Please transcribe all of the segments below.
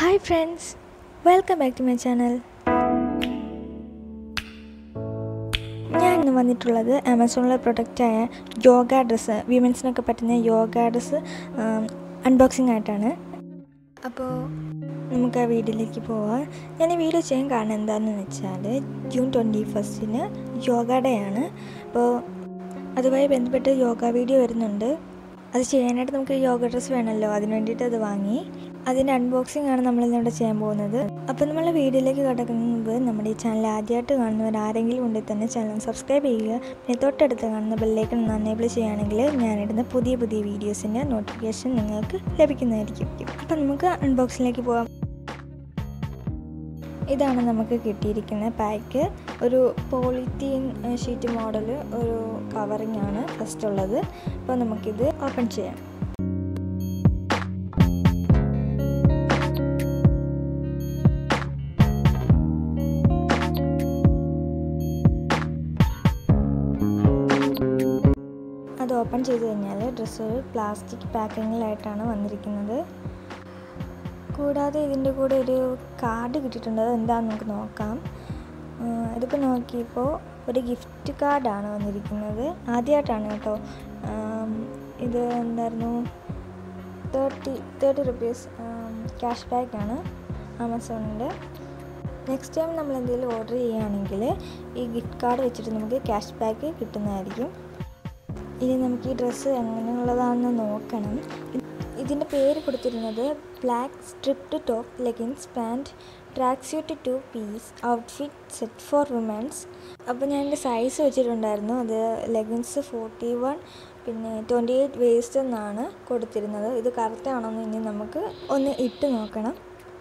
hi friends welcome back to my channel ഞാൻ ഇന്ന് വന്നിട്ടുള്ളത് ആമസോണിലെ പ്രൊഡക്റ്റായ യോഗ ഡ്രസ്സ് വിമൻസിനൊക്കെ പറ്റുന്ന യോഗ ഡ്രസ്സ് അൺബോക്സിംഗ് ആയിട്ടാണ് അപ്പോൾ നമുക്ക് ആ വീഡിയോയിലേക്ക് പോവാം ഞാൻ ഈ വീഡിയോ ചെയ്യാൻ കാരണം എന്താണെന്ന് വെച്ചാൽ ജൂൺ ട്വൻറ്റി ഫസ്റ്റിന് യോഗ ഡേ ആണ് അപ്പോൾ അതുമായി ബന്ധപ്പെട്ട് യോഗ വീഡിയോ വരുന്നുണ്ട് അത് ചെയ്യാനായിട്ട് നമുക്ക് യോഗ ഡ്രസ്സ് വേണമല്ലോ അതിന് വേണ്ടിയിട്ട് അത് വാങ്ങി അതിൻ്റെ അൺബോക്സിംഗ് ആണ് നമ്മൾ ഇന്നിവിടെ ചെയ്യാൻ പോകുന്നത് അപ്പോൾ നമ്മൾ വീഡിയോയിലേക്ക് കിടക്കുന്ന മുമ്പ് നമ്മുടെ ഈ ചാനൽ ആദ്യമായിട്ട് കാണുന്നവർ ആരെങ്കിലും ഉണ്ടെങ്കിൽ തന്നെ ചാനൽ സബ്സ്ക്രൈബ് ചെയ്യുക പിന്നെ തൊട്ടടുത്ത് കാണുന്ന ബെല്ലേക്ക് ഒന്ന് അനേബിൾ ചെയ്യുകയാണെങ്കിൽ ഞാനിടുന്ന പുതിയ പുതിയ വീഡിയോസിൻ്റെ നോട്ടിഫിക്കേഷൻ നിങ്ങൾക്ക് ലഭിക്കുന്നതായിരിക്കും അപ്പോൾ നമുക്ക് അൺബോക്സിങ്ങിലേക്ക് പോകാം ഇതാണ് നമുക്ക് കിട്ടിയിരിക്കുന്ന പാക്ക് ഒരു പോളിത്തീൻ ഷീറ്റ് മോഡൽ ഒരു കവറിങ് ആണ് ഫസ്റ്റ് ഉള്ളത് അപ്പോൾ നമുക്കിത് ഓപ്പൺ ചെയ്യാം അത് ഓപ്പൺ ചെയ്ത് കഴിഞ്ഞാൽ ഡ്രസ്സ് ഒരു പ്ലാസ്റ്റിക് പാക്കിങ്ങിലായിട്ടാണ് വന്നിരിക്കുന്നത് കൂടാതെ ഇതിൻ്റെ കൂടെ ഒരു കാർഡ് കിട്ടിയിട്ടുണ്ട് അത് എന്താണെന്ന് നമുക്ക് നോക്കാം ഇതിപ്പോൾ നോക്കിയപ്പോൾ ഒരു ഗിഫ്റ്റ് കാർഡാണ് വന്നിരിക്കുന്നത് ആദ്യമായിട്ടാണ് കേട്ടോ ഇത് എന്തായിരുന്നു തേർട്ടി തേർട്ടി റുപ്പീസ് ക്യാഷ് ബാക്കാണ് ആമസോണിൻ്റെ നെക്സ്റ്റ് ടൈം നമ്മൾ എന്തെങ്കിലും ഓർഡർ ചെയ്യുകയാണെങ്കിൽ ഈ ഗിഫ്റ്റ് കാർഡ് വെച്ചിട്ട് നമുക്ക് ക്യാഷ് ബാക്ക് കിട്ടുന്നതായിരിക്കും ഇനി നമുക്ക് ഈ ഡ്രസ്സ് എങ്ങനെയുള്ളതാണെന്ന് നോക്കണം ഇതിൻ്റെ പേര് കൊടുത്തിരുന്നത് black striped top leggings pant track suit two piece outfit set for womens അപ്പോൾ ഞാൻ എൻ്റെ സൈസ് വെച്ചിട്ടുണ്ടായിരുന്നു അത് ലെഗിൻസ് ഫോർട്ടി വൺ പിന്നെ ട്വൻറ്റി എയ്റ്റ് വേസ്റ്റ് എന്നാണ് കൊടുത്തിരുന്നത് ഇത് കറക്റ്റ് ആണോ എന്ന് ഇനി നമുക്ക് ഒന്ന് ഇട്ട് നോക്കണം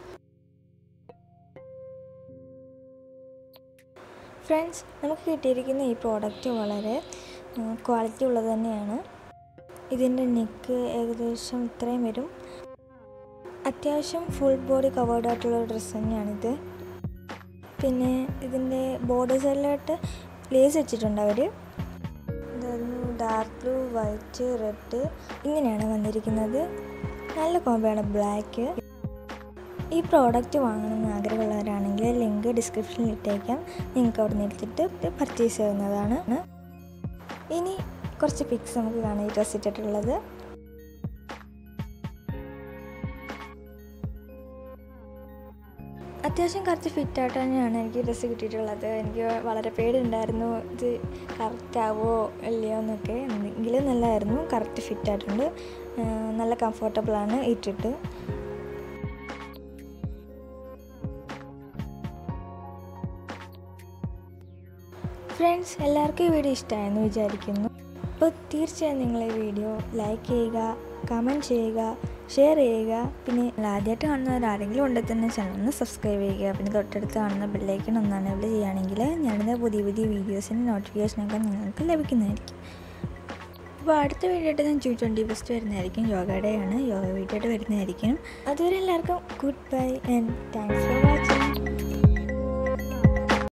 ഫ്രണ്ട്സ് നമുക്ക് കിട്ടിയിരിക്കുന്ന ഈ പ്രോഡക്റ്റ് വളരെ ക്വാളിറ്റി ഉള്ളത് തന്നെയാണ് ഇതിൻ്റെ നെക്ക് ഏകദേശം ഇത്രയും വരും അത്യാവശ്യം ഫുൾ ബോഡി കവേർഡ് ആയിട്ടുള്ള ഡ്രസ്സ് തന്നെയാണിത് പിന്നെ ഇതിൻ്റെ ബോർഡർ സൈഡിലായിട്ട് ലേസ് വെച്ചിട്ടുണ്ട് അവർ ഇതായിരുന്നു ഡാർക്ക് ബ്ലൂ വൈറ്റ് റെഡ് ഇങ്ങനെയാണ് വന്നിരിക്കുന്നത് നല്ല കോമ്പയാണ് ബ്ലാക്ക് ഈ പ്രോഡക്റ്റ് വാങ്ങണമെന്ന് ആഗ്രഹമുള്ളവരാണെങ്കിൽ ലിങ്ക് ഡിസ്ക്രിപ്ഷനിൽ ഇട്ടേക്കാം നിങ്ങൾക്ക് അവിടെ നിന്ന് എടുത്തിട്ട് പർച്ചേസ് ചെയ്യുന്നതാണ് ഇനി കുറച്ച് പിക്സ് നമുക്ക് കാണാം ഈ ഡ്രസ്സ് ഇട്ടിട്ടുള്ളത് അത്യാവശ്യം കറക്റ്റ് ഫിറ്റായിട്ട് തന്നെയാണ് എനിക്ക് ഡ്രസ്സ് കിട്ടിയിട്ടുള്ളത് എനിക്ക് വളരെ പേടിയുണ്ടായിരുന്നു ഇത് കറക്റ്റ് ആവോ ഇല്ലയോ എന്നൊക്കെ എങ്കിലും നല്ലതായിരുന്നു കറക്റ്റ് ഫിറ്റായിട്ടുണ്ട് നല്ല കംഫർട്ടബിളാണ് ഇട്ടിട്ട് ഫ്രണ്ട്സ് എല്ലാവർക്കും ഈ വീഡിയോ ഇഷ്ടമായെന്ന് വിചാരിക്കുന്നു അപ്പോൾ തീർച്ചയായും നിങ്ങൾ ഈ വീഡിയോ ലൈക്ക് ചെയ്യുക കമൻറ്റ് ചെയ്യുക ഷെയർ ചെയ്യുക പിന്നെ ആദ്യമായിട്ട് കാണുന്നവർ ആരെങ്കിലും ഉണ്ടെങ്കിൽ തന്നെ ചാനൽ ഒന്ന് സബ്സ്ക്രൈബ് ചെയ്യുക പിന്നെ തൊട്ടടുത്ത് കാണുന്ന ബെല്ലൈക്കൺ ഒന്ന് അനേബിൾ ചെയ്യുകയാണെങ്കിൽ ഞാനിത് പുതിയ പുതിയ വീഡിയോസിൻ്റെ നോട്ടിഫിക്കേഷനൊക്കെ നിങ്ങൾക്ക് ലഭിക്കുന്നതായിരിക്കും അപ്പോൾ അടുത്ത വീഡിയോ ആയിട്ട് ഞാൻ ജൂൺ ട്വൻറ്റി ഫസ്റ്റ് വരുന്നതായിരിക്കും യോഗ ഡേ ആണ് യോഗ വീഡിയോ ആയിട്ട് വരുന്നതായിരിക്കും അതുവരെ എല്ലാവർക്കും good bye and thanks for watching